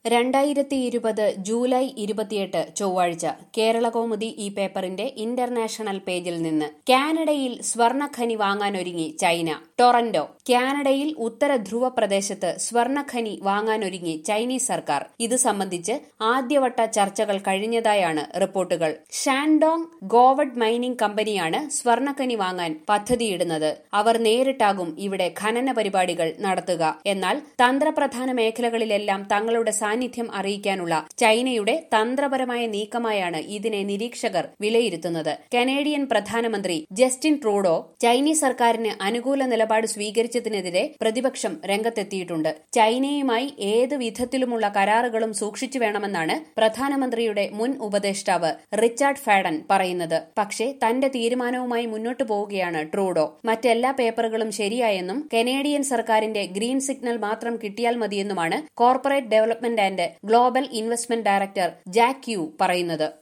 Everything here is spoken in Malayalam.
രണ്ടായിരത്തി ഇരുപത് ജൂലൈ ഇരുപത്തിയെട്ട് ചൊവ്വാഴ്ച കേരളകൗമുദി ഈ പേപ്പറിന്റെ ഇന്റർനാഷണൽ പേജിൽ നിന്ന് കാനഡയിൽ സ്വർണഖനി വാങ്ങാനൊരുങ്ങി ചൈന ടൊറന്റോ കാനഡയിൽ ഉത്തര ധ്രുവ പ്രദേശത്ത് സ്വർണഖനി വാങ്ങാനൊരുങ്ങി ചൈനീസ് സർക്കാർ ഇത് സംബന്ധിച്ച് ആദ്യവട്ട ചർച്ചകൾ കഴിഞ്ഞതായാണ് റിപ്പോർട്ടുകൾ ഷാൻഡോങ് ഗോവഡ് മൈനിംഗ് കമ്പനിയാണ് സ്വർണഖനി വാങ്ങാൻ പദ്ധതിയിടുന്നത് അവർ നേരിട്ടാകും ഇവിടെ ഖനന പരിപാടികൾ നടത്തുക എന്നാൽ തന്ത്രപ്രധാന മേഖലകളിലെല്ലാം തങ്ങളുടെ സാന്നിധ്യം അറിയിക്കാനുള്ള ചൈനയുടെ തന്ത്രപരമായ നീക്കമായാണ് ഇതിനെ നിരീക്ഷകർ വിലയിരുത്തുന്നത് കനേഡിയൻ പ്രധാനമന്ത്രി ജസ്റ്റിൻ ട്രൂഡോ ചൈനീസ് സർക്കാരിന് അനുകൂല നിലപാട് സ്വീകരിച്ചതിനെതിരെ പ്രതിപക്ഷം രംഗത്തെത്തിയിട്ടുണ്ട് ചൈനയുമായി ഏത് വിധത്തിലുമുള്ള കരാറുകളും സൂക്ഷിച്ചു വേണമെന്നാണ് പ്രധാനമന്ത്രിയുടെ മുൻ ഉപദേഷ്ടാവ് റിച്ചാർഡ് ഫാഡൻ പറയുന്നത് പക്ഷേ തന്റെ തീരുമാനവുമായി മുന്നോട്ടു പോവുകയാണ് ട്രൂഡോ മറ്റെല്ലാ പേപ്പറുകളും ശരിയായെന്നും കനേഡിയൻ സർക്കാരിന്റെ ഗ്രീൻ സിഗ്നൽ മാത്രം കിട്ടിയാൽ മതിയെന്നുമാണ് corporate development and global investment director Jack Yu പറയുന്നത്